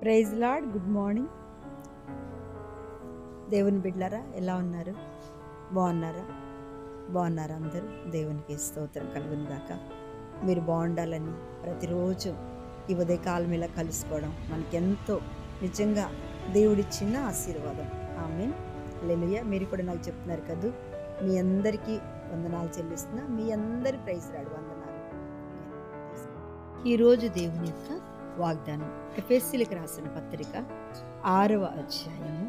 praise lord good morning దేవుని బిడ్డలారా ఎలా ఉన్నారు బాగున్నారా బాగున్నారా అందరూ దేవునికి స్తోత్రం కలుగును గాక మీరు బాగుండాలని ప్రతిరోజు ఈ ఉదయకాలం ఇలా కలుసుకోవడం మనకెంతో నిజంగా దేవుడిచ్చిన ఆశీర్వాదం ఆమె లెలుయ మీరు కూడా నాకు చెప్తున్నారు కదూ మీ అందరికీ వందనాలు చెల్లిస్తున్నా మీ అందరి ప్రైజ్ రాడు వందనాలు ఈరోజు దేవుని యొక్క వాగ్దానం ఎఫెస్సీలకు రాసిన పత్రిక ఆరవ అధ్యాయము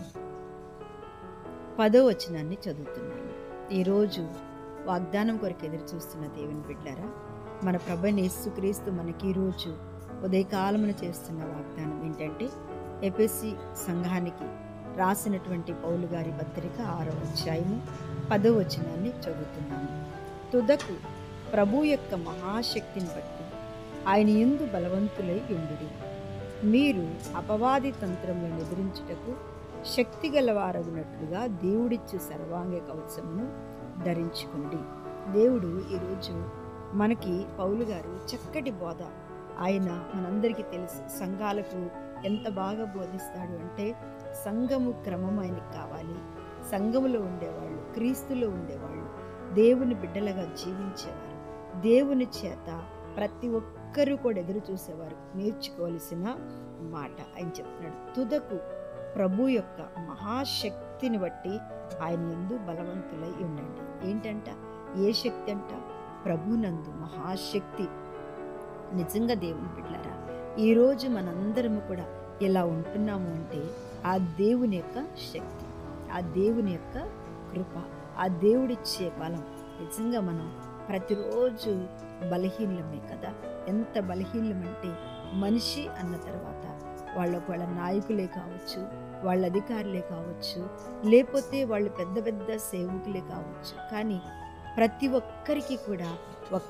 పదో వచనాన్ని చదువుతున్నాను ఈరోజు వాగ్దానం కొరకు ఎదురు చూస్తున్న దేవుని బిడ్డారా మన ప్రభు యేసుక్రీస్తు మనకి ఈరోజు ఉదయకాలమున చేస్తున్న వాగ్దానం ఏంటంటే ఎపిసి సంఘానికి రాసినటువంటి పౌలు గారి పత్రిక ఆరవ అధ్యాయము పదో వచనాన్ని చదువుతున్నాను తుదకు ప్రభు యొక్క మహాశక్తిని బట్టి ఆయన ఎందు బలవంతులై ఉండుడి మీరు అపవాది తంత్రములను ఎదిరించుటకు శక్తి గలవారగునట్లుగా దేవుడిచ్చు సర్వాంగ కవచమును ధరించుకునుడి దేవుడు ఈరోజు మనకి పౌలు గారు చక్కటి బోధ ఆయన మనందరికీ తెలుసు సంఘాలకు ఎంత బాగా బోధిస్తాడు అంటే సంఘము క్రమం ఆయనకి కావాలి సంఘములో ఉండేవాళ్ళు క్రీస్తులో ఉండేవాళ్ళు దేవుని బిడ్డలుగా జీవించేవారు దేవుని చేత ప్రతి ఒక్కరూ కూడా ఎదురు చూసేవారు నేర్చుకోవలసిన మాట ఆయన చెప్తున్నాడు తుదకు ప్రభు యొక్క మహాశక్తిని బట్టి ఆయన ఎందు బలవంతులై ఉండండి ఏంటంట ఏ శక్తి అంట ప్రభునందు మహాశక్తి నిజంగా దేవుని బిడ్డారా ఈరోజు మనందరము కూడా ఎలా ఉంటున్నాము అంటే ఆ దేవుని యొక్క శక్తి ఆ దేవుని యొక్క కృప ఆ దేవుడిచ్చే బలం నిజంగా మనం ప్రతిరోజు బలహీనమే కదా ఎంత బలహీనమంటే మనిషి అన్న తర్వాత వాళ్ళ వాళ్ళ నాయకులే కావచ్చు వాళ్ళ అధికారులే కావచ్చు లేకపోతే వాళ్ళు పెద్ద పెద్ద సేవకులే కావచ్చు కానీ ప్రతి ఒక్కరికి కూడా ఒక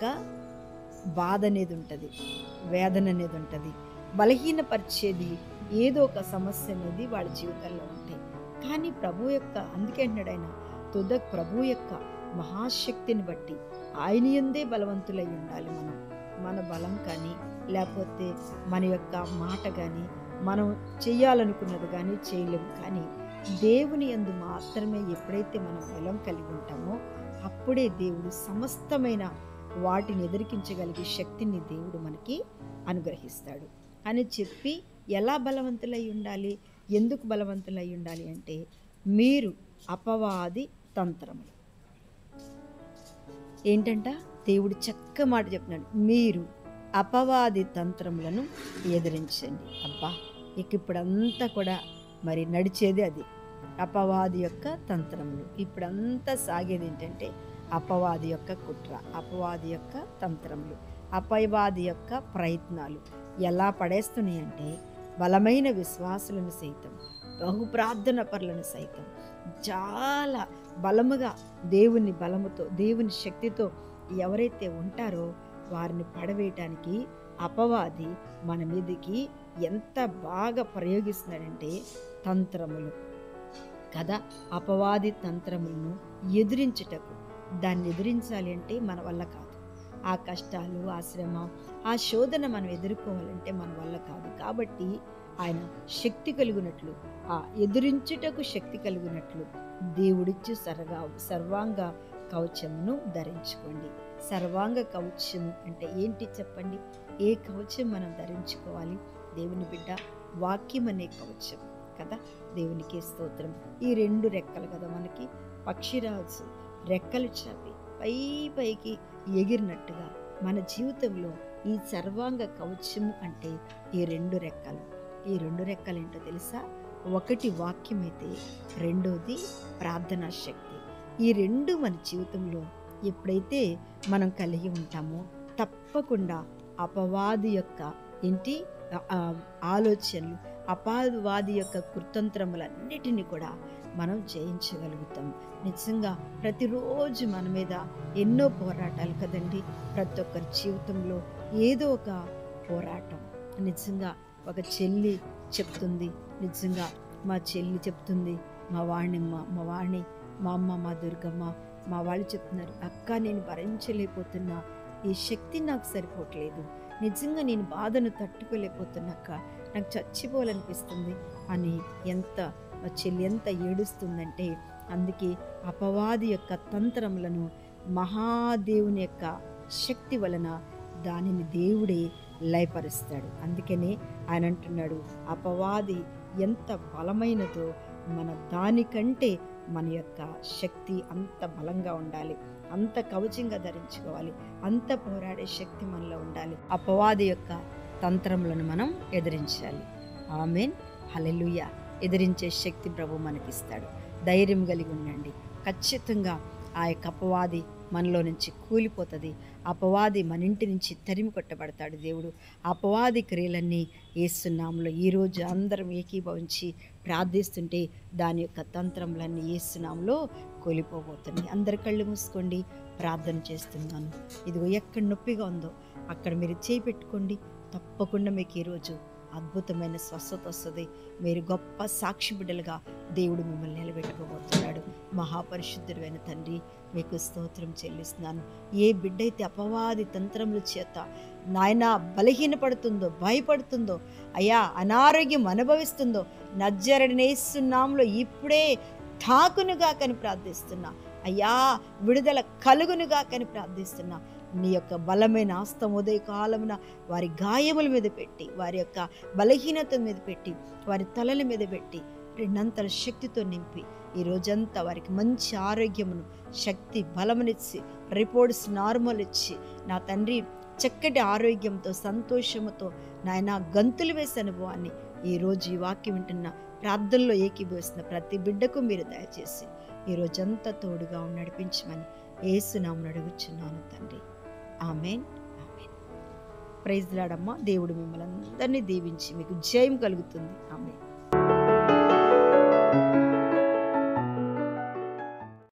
బాధ అనేది ఉంటుంది వేదన అనేది ఉంటుంది బలహీనపరిచేది ఏదో ఒక సమస్య అనేది వాళ్ళ జీవితాల్లో ఉంటాయి కానీ ప్రభు యొక్క అందుకే అంటున్నాడు ఆయన తుద ప్రభు యొక్క మహాశక్తిని బట్టి ఆయన ఎందే బలవంతులై ఉండాలి మనం మన బలం కానీ లేకపోతే మన యొక్క మాట కానీ మనం చేయాలనుకున్నది కానీ చేయలేము కానీ దేవుని ఎందు మాత్రమే ఎప్పుడైతే మనం బలం కలిగి ఉంటామో అప్పుడే దేవుడు సమస్తమైన వాటిని ఎదిరికించగలిగే శక్తిని దేవుడు మనకి అనుగ్రహిస్తాడు అని చెప్పి ఎలా బలవంతులై ఉండాలి ఎందుకు బలవంతులై ఉండాలి అంటే మీరు అపవాది తంత్రములు ఏంటంట దేవుడు చక్క మాట చెప్తున్నాడు మీరు అపవాది తంత్రములను ఎదిరించండి అబ్బా ఇక ఇప్పుడంతా కూడా మరి నడిచేది అది అపవాది యొక్క తంత్రములు ఇప్పుడంతా సాగేది ఏంటంటే అపవాది యొక్క కుట్ర అపవాది యొక్క తంత్రములు అపవాది యొక్క ప్రయత్నాలు ఎలా పడేస్తున్నాయి అంటే బలమైన విశ్వాసులను సైతం బహు ప్రార్థన పరులను సైతం చాలా బలముగా దేవుని బలముతో దేవుని శక్తితో ఎవరైతే ఉంటారో వారిని పడవేయటానికి అపవాది మన మీదకి ఎంత బాగా ప్రయోగిస్తున్నాడంటే తంత్రములు కదా అపవాది తంత్రములను ఎదిరించుటకు దాన్ని ఎదిరించాలి అంటే మన వల్ల కాదు ఆ కష్టాలు ఆ శ్రమ ఆ శోధన మనం ఎదుర్కోవాలంటే మన వల్ల కాదు కాబట్టి ఆయన శక్తి కలిగినట్లు ఆ ఎదురించుటకు శక్తి కలిగినట్లు దేవుడిచ్చు సర్గా సర్వాంగ కవచమును ధరించుకోండి సర్వాంగ కవచం అంటే ఏంటి చెప్పండి ఏ కవచం మనం ధరించుకోవాలి దేవుని బిడ్డ వాక్యం అనే కవచం కదా దేవునికి స్తోత్రం ఈ రెండు రెక్కలు కదా మనకి పక్షిరాజు రెక్కలు చాపి పై పైకి ఎగిరినట్టుగా మన జీవితంలో ఈ సర్వాంగ కవచము అంటే ఈ రెండు రెక్కలు ఈ రెండు రెక్కలు ఏంటో తెలుసా ఒకటి వాక్యం అయితే రెండోది ప్రార్థనా శక్తి ఈ రెండు మన జీవితంలో ఎప్పుడైతే మనం కలిగి ఉంటామో తప్పకుండా అపవాది యొక్క ఏంటి ఆలోచనలు అపవాది యొక్క కృతంత్రములన్నిటినీ కూడా మనం జయించగలుగుతాం నిజంగా ప్రతిరోజు మన మీద ఎన్నో పోరాటాలు కదండి ప్రతి ఒక్కరి జీవితంలో ఏదో ఒక పోరాటం నిజంగా ఒక చెల్లి చెప్తుంది నిజంగా మా చెల్లి చెప్తుంది మా వాణిమ్మ మా వాణి మా అమ్మ మా దుర్గమ్మ మా వాళ్ళు చెప్తున్నారు అక్క నేను భరించలేకపోతున్నా ఈ శక్తి నాకు సరిపోవట్లేదు నిజంగా నేను బాధను తట్టుకోలేకపోతున్నాక నాకు చచ్చిపోవాలనిపిస్తుంది అని ఎంత మా చెల్లి ఎంత ఏడుస్తుందంటే అందుకే అపవాది యొక్క తంత్రములను మహాదేవుని యొక్క శక్తి వలన దానిని దేవుడే లయపరుస్తాడు అందుకనే ఆయన అంటున్నాడు అపవాది ఎంత బలమైనదో మన దానికంటే మన యొక్క శక్తి అంత బలంగా ఉండాలి అంత కవచంగా ధరించుకోవాలి అంత పోరాడే శక్తి మనలో ఉండాలి అపవాది యొక్క తంత్రములను మనం ఎదిరించాలి ఆమెన్ హలెలుయ ఎదిరించే శక్తి ప్రభు మనకిస్తాడు ధైర్యం కలిగి ఉండండి ఖచ్చితంగా ఆ యొక్క అపవాది మనలో నుంచి కూలిపోతుంది అపవాది మన ఇంటి నుంచి తరిమి కొట్టబడతాడు దేవుడు అపవాది క్రియలన్నీ ఏసునామంలో ఈరోజు అందరం ఏకీభవించి ప్రార్థిస్తుంటే దాని యొక్క తంత్రములన్నీ ఏసునామంలో కూలిపోబోతున్నాయి అందరి కళ్ళు మూసుకోండి ప్రార్థన చేస్తున్నాను ఇదిగో ఎక్కడ నొప్పిగా ఉందో అక్కడ మీరు చేయి పెట్టుకోండి తప్పకుండా మీకు ఈరోజు అద్భుతమైన స్వస్థత వస్తుంది మీరు గొప్ప సాక్షి బిడ్డలుగా దేవుడు మిమ్మల్ని నిలబెట్టుకోబోతున్నాడు మహాపరిశుద్ధుడైన తండ్రి మీకు స్తోత్రం చెల్లిస్తున్నాను ఏ బిడ్డ అయితే అపవాది తంత్రముల చేత నాయన బలహీనపడుతుందో భయపడుతుందో అయా అనారోగ్యం అనుభవిస్తుందో నజ్జరనేస్తున్నాంలో ఇప్పుడే తాకునుగా కని ప్రార్థిస్తున్నా అయ్యా విడుదల కలుగునుగా కని ప్రార్థిస్తున్నా నీ యొక్క బలమైన ఆస్తం ఉదయ కాలమున వారి గాయముల మీద పెట్టి వారి యొక్క బలహీనత మీద పెట్టి వారి తలల మీద పెట్టి రెండంతల శక్తితో నింపి ఈ రోజంతా వారికి మంచి ఆరోగ్యమును శక్తి బలమునిచ్చి రిపోర్ట్స్ నార్మల్ ఇచ్చి నా తండ్రి చక్కటి ఆరోగ్యంతో సంతోషముతో నాయన గంతులు వేసే అనుభవాన్ని ఈరోజు ఈ వాక్యం వింటున్న ప్రార్థనలో ఏకీభవిస్తున్న ప్రతి బిడ్డకు మీరు దయచేసి ఈ రోజంతా తోడుగా ఉండి నడిపించమని ఏసునామను అడుగుచున్నాను తండ్రి ఆమెన్ ఆమెన్ ప్రైజ్ లాడమ్మ దేవుడు మిమ్మల్ని అందరినీ దీవించి మీకు జయం కలుగుతుంది ఆమెన్